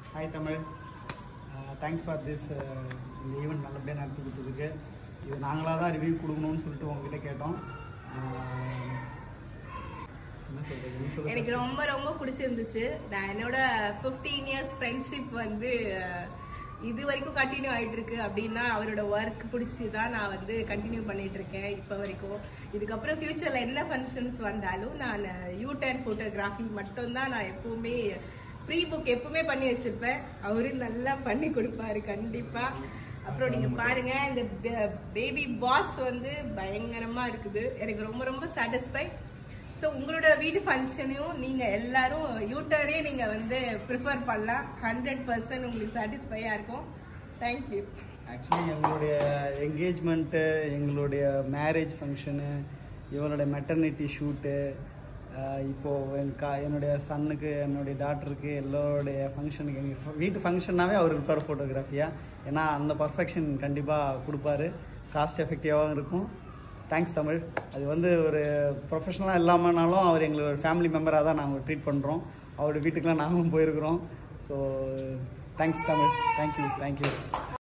hi Tamil thanks for this இந்த event நல்லபடியாக நடத்தி கொடுத்ததுக்கு இது நாங்களாக தான் ரிவ்யூ கொடுக்கணும்னு சொல்லிட்டு உங்ககிட்ட கேட்டோம் ஆஹ் என்ன சொல்றது நீ சொல்லு எனக்கு ரொம்ப ரொம்ப பிடிச்சிருந்துச்சு நான் என்னோட 15 இயர்ஸ் ஃப்ரெண்ட்ஷிப் வந்து அஹ், இது வரைக்கும் கண்டினியூ ஆயிட்டு இருக்கு அப்படின்னா அவரோட ஒர்க் பிடிச்சி தான் நான் வந்து கண்டினியூ பண்ணிட்டு இருக்கேன் இப்போ வரைக்கும் இதுக்கப்புறம் ஃபியூச்சர்ல என்ன ஃபங்க்ஷன்ஸ் வந்தாலும் நான் யூ டென் ஃபோட்டோகிராஃபி மட்டும்தான் நான் எப்பவுமே ப்ரீ புக் எப்பவுமே பண்ணி வச்சிருப்பேன் அவரு நல்லா பண்ணி கொடுப்பாரு கண்டிப்பா அப்புறம் நீங்க பாருங்க இந்த பேபி பாஸ் வந்து பயங்கரமா இருக்குது எனக்கு ரொம்ப ரொம்ப சாட்டிஸ்ஃபை ஸோ உங்களோட வீட்டு ஃபங்க்ஷனையும் நீங்கள் எல்லாரும் யூட்டரே நீங்கள் வந்து ப்ரிஃபர் பண்ணலாம் ஹண்ட்ரட் பர்சன்ட் உங்களுக்கு சாட்டிஸ்ஃபையாக இருக்கும் தேங்க்யூ ஆக்சுவலி எங்களுடைய என்கேஜ்மெண்ட்டு எங்களுடைய மேரேஜ் ஃபங்க்ஷனு இவனுடைய மெட்டர்னிட்டி ஷூட்டு இப்போது என் கா என்னுடைய சன்னுக்கு என்னுடைய டாட்டருக்கு எல்லோருடைய ஃபங்க்ஷனுக்கு எங்கள் வீட்டு ஃபங்க்ஷன்னாவே அவர் இருப்பார் ஃபோட்டோகிராஃபியாக ஏன்னா அந்த பர்ஃபெக்ஷன் கண்டிப்பாக கொடுப்பாரு காஸ்ட் எஃபெக்டிவாகவும் இருக்கும் தேங்க்ஸ் தமிழ் அது வந்து ஒரு ப்ரொஃபஷனலாக இல்லாமனாலும் அவர் எங்களோட ஃபேமிலி மெம்பராக தான் நாங்கள் ட்ரீட் பண்ணுறோம் அவரோட வீட்டுக்கெலாம் நாங்களும் போயிருக்கிறோம் so thanks Tamil thank you thank you